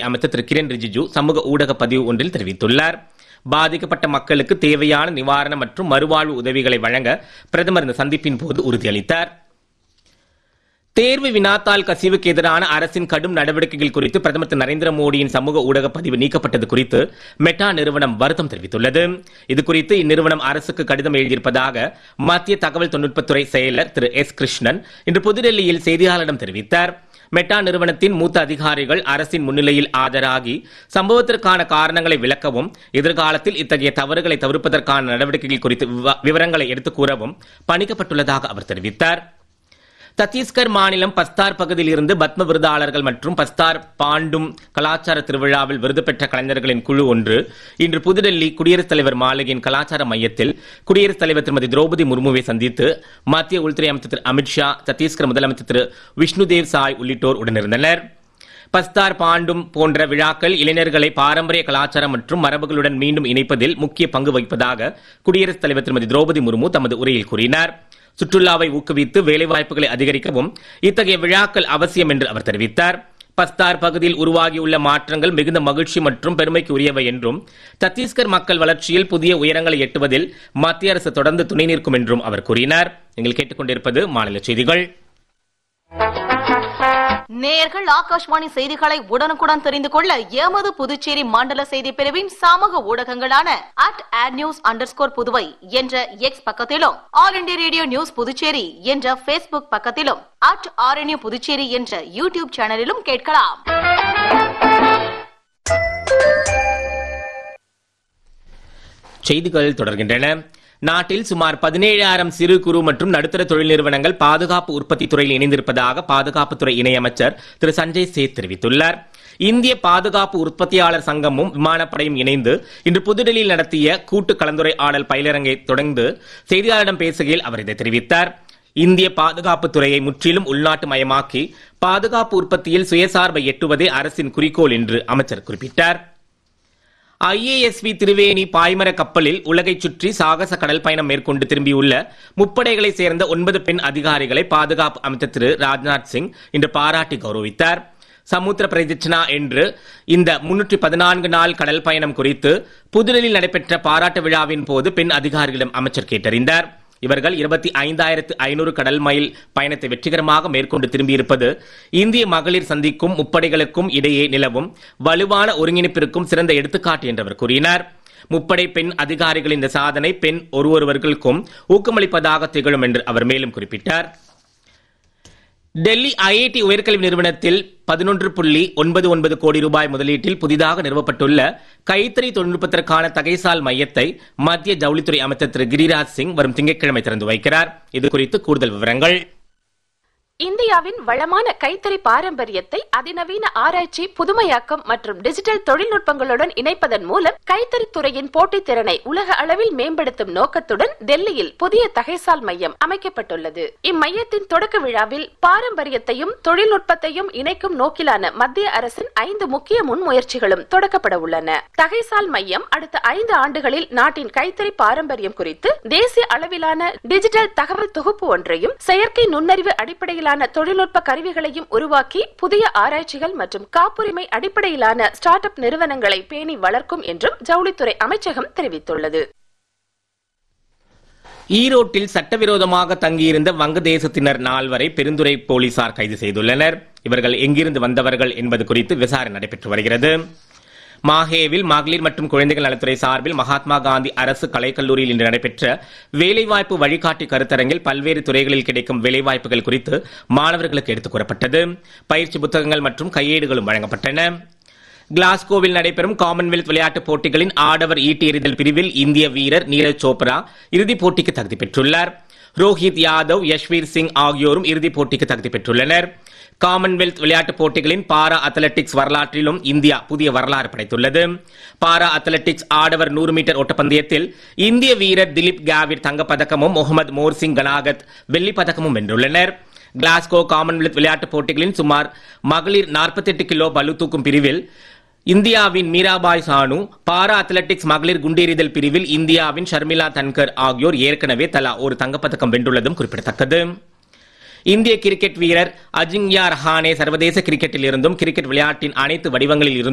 அமைச்சர் திரு கிரண் ரிஜிஜு சமூக ஊடக பதிவு ஒன்றில் தெரிவித்துள்ளார் பாதிக்கப்பட்ட மக்களுக்கு தேவையான நிவாரணம் மற்றும் மறுவாழ்வு உதவிகளை வழங்க பிரதமர் இந்த சந்திப்பின் போது உறுதியளித்தார் தேர்வு வினாத்தாள் கசிவுக்கு எதிரான அரசின் கடும் நடவடிக்கைகள் குறித்து பிரதமர் திரு நரேந்திர மோடியின் சமூக ஊடக பதிவு நீக்கப்பட்டது குறித்து மெட்டா நிறுவனம் வருத்தம் தெரிவித்துள்ளது இது குறித்து இந்நிறுவனம் அரசுக்கு கடிதம் எழுதியிருப்பதாக மத்திய தகவல் தொழில்நுட்பத்துறை செயலர் திரு எஸ் கிருஷ்ணன் இன்று புதுடெல்லியில் செய்தியாளரிடம் தெரிவித்தார் மெட்டா நிறுவனத்தின் மூத்த அதிகாரிகள் அரசின் முன்னிலையில் ஆஜராகி சம்பவத்திற்கான காரணங்களை விளக்கவும் எதிர்காலத்தில் இத்தகைய தவறுகளை தவிர்ப்பதற்கான நடவடிக்கைகள் குறித்து விவ- விவரங்களை எடுத்துக் கூறவும் பணிக்கப்பட்டுள்ளதாக அவர் தெரிவித்தார் சத்தீஸ்கர் மாநிலம் பஸ்தார் பகுதியில் இருந்து பத்ம விருதாளர்கள் மற்றும் பஸ்தார் பாண்டும் கலாச்சார திருவிழாவில் விருது பெற்ற கலைஞர்களின் குழு ஒன்று இன்று புதுடெல்லி குடியரசுத் தலைவர் மாளிகையின் கலாச்சார மையத்தில் குடியரசுத் தலைவர் திருமதி திரௌபதி முர்முவை சந்தித்து மத்திய உள்துறை அமைச்சர் திரு அமித்ஷா சத்தீஸ்கர் முதலமைச்சர் திரு விஷ்ணுதேவ் சாய் உள்ளிட்டோர் உடனிருந்தனர் பஸ்தார் பாண்டும் போன்ற விழாக்கள் இளைஞர்களை பாரம்பரிய கலாச்சாரம் மற்றும் மரபுகளுடன் மீண்டும் இணைப்பதில் முக்கிய பங்கு வகிப்பதாக குடியரசுத் தலைவர் திருமதி திரௌபதி முர்மு தமது உரையில் கூறினார் சுற்றுலாவை ஊக்குவித்து வேலைவாய்ப்புகளை அதிகரிக்கவும் இத்தகைய விழாக்கள் அவசியம் என்று அவர் தெரிவித்தார் பஸ்தார் பகுதியில் உருவாகியுள்ள மாற்றங்கள் மிகுந்த மகிழ்ச்சி மற்றும் பெருமைக்கு உரியவை என்றும் சத்தீஸ்கர் மக்கள் வளர்ச்சியில் புதிய உயரங்களை எட்டுவதில் மத்திய அரசு தொடர்ந்து துணை நிற்கும் என்றும் அவர் கூறினார் நீங்கள் கேட்டுக்கொண்டிருப்பது மாநில செய்திகள் நேயர்கள் ஆகாஷ்வாணி செய்திகளை உடனுக்குடன் தெரிந்து கொள்ள எமது புதுச்சேரி மண்டல செய்தி பிரிவின் சமூக ஊடகங்களான at AIR news under Puduvai என்ற எக்ஸ் பக்கத்திலும் All India Radio News Puducherry என்ற பேஸ்புக் பக்கத்திலும் அட் ஆர்என்யூ புதுச்சேரி என்ற யூடியூப் சேனலிலும் கேட்கலாம் செய்திகள் தொடர்கின்றன நாட்டில் சுமார் பதினேழாயிரம் சிறு குறு மற்றும் நடுத்தர தொழில் நிறுவனங்கள் பாதுகாப்பு உற்பத்தி துறையில் இணைந்திருப்பதாக பாதுகாப்புத்துறை இணையமைச்சர் திரு சஞ்சய் சேத் தெரிவித்துள்ளார் இந்திய பாதுகாப்பு உற்பத்தியாளர் சங்கமும் விமானப்படையும் இணைந்து இன்று புதுடெல்லியில் நடத்திய கூட்டு கலந்துரையாடல் பயிலரங்கை தொடர்ந்து செய்தியாளரிடம் பேசுகையில் அவர் இதை தெரிவித்தார் இந்திய பாதுகாப்பு துறையை முற்றிலும் உள்நாட்டு மயமாக்கி பாதுகாப்பு உற்பத்தியில் சுயசார்பை எட்டுவதே அரசின் குறிக்கோள் என்று அமைச்சர் குறிப்பிட்டார் ஐஏஎஸ்வி திருவேணி பாய்மர கப்பலில் உலகைச் சுற்றி சாகச கடல் பயணம் மேற்கொண்டு திரும்பியுள்ள முப்படைகளைச் சேர்ந்த ஒன்பது பெண் அதிகாரிகளை பாதுகாப்பு அமைச்சர் திரு ராஜ்நாத் சிங் இன்று பாராட்டி கௌரவித்தார் சமுத்திர பிரதிச்சனா என்று இந்த முன்னூற்றி பதினான்கு நாள் கடல் பயணம் குறித்து புதுடெல்லியில் நடைபெற்ற பாராட்டு விழாவின் போது பெண் அதிகாரிகளிடம் அமைச்சர் கேட்டறிந்தார் இவர்கள் இருபத்தி ஐந்தாயிரத்து ஐநூறு கடல் மைல் பயணத்தை வெற்றிகரமாக மேற்கொண்டு திரும்பியிருப்பது இந்திய மகளிர் சந்திக்கும் முப்படைகளுக்கும் இடையே நிலவும் வலுவான ஒருங்கிணைப்பிற்கும் சிறந்த எடுத்துக்காட்டு என்று அவர் கூறினார் முப்படை பெண் அதிகாரிகளின் இந்த சாதனை பெண் ஒருவர்களுக்கும் ஊக்கமளிப்பதாக திகழும் என்று அவர் மேலும் குறிப்பிட்டார் டெல்லி ஐஐடி உயர்கல்வி நிறுவனத்தில் பதினொன்று புள்ளி ஒன்பது ஒன்பது கோடி ரூபாய் முதலீட்டில் புதிதாக நிறுவப்பட்டுள்ள கைத்தறி தொழில்நுட்பத்திற்கான தகைசால் மையத்தை மத்திய ஜவுளித்துறை அமைச்சர் திரு கிரிராஜ் சிங் வரும் திங்கட்கிழமை திறந்து வைக்கிறார் இது குறித்து கூடுதல் விவரங்கள் இந்தியாவின் வளமான கைத்தறி பாரம்பரியத்தை அதிநவீன ஆராய்ச்சி புதுமையாக்கம் மற்றும் டிஜிட்டல் தொழில்நுட்பங்களுடன் இணைப்பதன் மூலம் கைத்தறி துறையின் போட்டித் திறனை உலக அளவில் மேம்படுத்தும் நோக்கத்துடன் டெல்லியில் புதிய தகைசால் மையம் அமைக்கப்பட்டுள்ளது இம்மையத்தின் தொடக்க விழாவில் பாரம்பரியத்தையும் தொழில்நுட்பத்தையும் இணைக்கும் நோக்கிலான மத்திய அரசின் ஐந்து முக்கிய முன்முயற்சிகளும் தொடக்கப்பட உள்ளன தகைசால் மையம் அடுத்த ஐந்து ஆண்டுகளில் நாட்டின் கைத்தறி பாரம்பரியம் குறித்து தேசிய அளவிலான டிஜிட்டல் தகவல் தொகுப்பு ஒன்றையும் செயற்கை நுண்ணறிவு அடிப்படையிலான தொழில்நுட்ப கருவிகளையும் உருவாக்கி புதிய ஆராய்ச்சிகள் மற்றும் காப்புரிமை அடிப்படையிலான ஸ்டார்ட் அப் நிறுவனங்களை பேணி வளர்க்கும் என்றும் ஜவுளித்துறை அமைச்சகம் தெரிவித்துள்ளது ஈரோட்டில் சட்டவிரோதமாக தங்கியிருந்த வங்கதேசத்தினர் நால்வரை பெருந்துறை போலீசார் கைது செய்துள்ளனர் இவர்கள் எங்கிருந்து வந்தவர்கள் என்பது குறித்து விசாரணை நடைபெற்று வருகிறது மாஹேவில் மகளிர் மற்றும் குழந்தைகள் நலத்துறை சார்பில் மகாத்மா காந்தி அரசு கலைக்கல்லூரியில் இன்று நடைபெற்ற வேலைவாய்ப்பு வழிகாட்டி கருத்தரங்கில் பல்வேறு துறைகளில் கிடைக்கும் வேலைவாய்ப்புகள் குறித்து மாணவர்களுக்கு எடுத்துக் கூறப்பட்டது பயிற்சி புத்தகங்கள் மற்றும் கையேடுகளும் வழங்கப்பட்டன கிளாஸ்கோவில் நடைபெறும் காமன்வெல்த் விளையாட்டுப் போட்டிகளின் ஆடவர் ஈட்டி எறிதல் பிரிவில் இந்திய வீரர் நீரஜ் சோப்ரா இறுதிப் போட்டிக்கு தகுதி பெற்றுள்ளார் ரோஹித் யாதவ் யஷ்வீர் சிங் ஆகியோரும் இறுதிப் போட்டிக்கு தகுதி பெற்றுள்ளனர் காமன்வெல்த் விளையாட்டுப் போட்டிகளின் பாரா அத்லெட்டிக்ஸ் வரலாற்றிலும் இந்தியா புதிய வரலாறு படைத்துள்ளது பாரா அத்லெட்டிக்ஸ் ஆடவர் நூறு மீட்டர் ஓட்டப்பந்தயத்தில் இந்திய வீரர் திலீப் காவிர் தங்கப்பதக்கமும் முகமது மோர்சிங் கனாகத் வெள்ளிப் பதக்கமும் வென்றுள்ளனர் கிளாஸ்கோ காமன்வெல்த் விளையாட்டுப் போட்டிகளின் சுமார் மகளிர் 48 கிலோ பளு தூக்கும் பிரிவில் இந்தியாவின் மீராபாய் சானு பாரா அத்லெட்டிக்ஸ் மகளிர் குண்டெறிதல் பிரிவில் இந்தியாவின் ஷர்மிளா தன்கர் ஆகியோர் ஏற்கனவே தலா ஒரு தங்கப்பதக்கம் வென்றுள்ளதும் குறிப்பிடத்தக்கது இந்திய கிரிக்கெட் வீரர் அஜிங்யா ரஹானே சர்வதேச கிரிக்கெட்டில் இருந்தும் கிரிக்கெட் விளையாட்டின் அனைத்து வடிவங்களில் இருந்தும்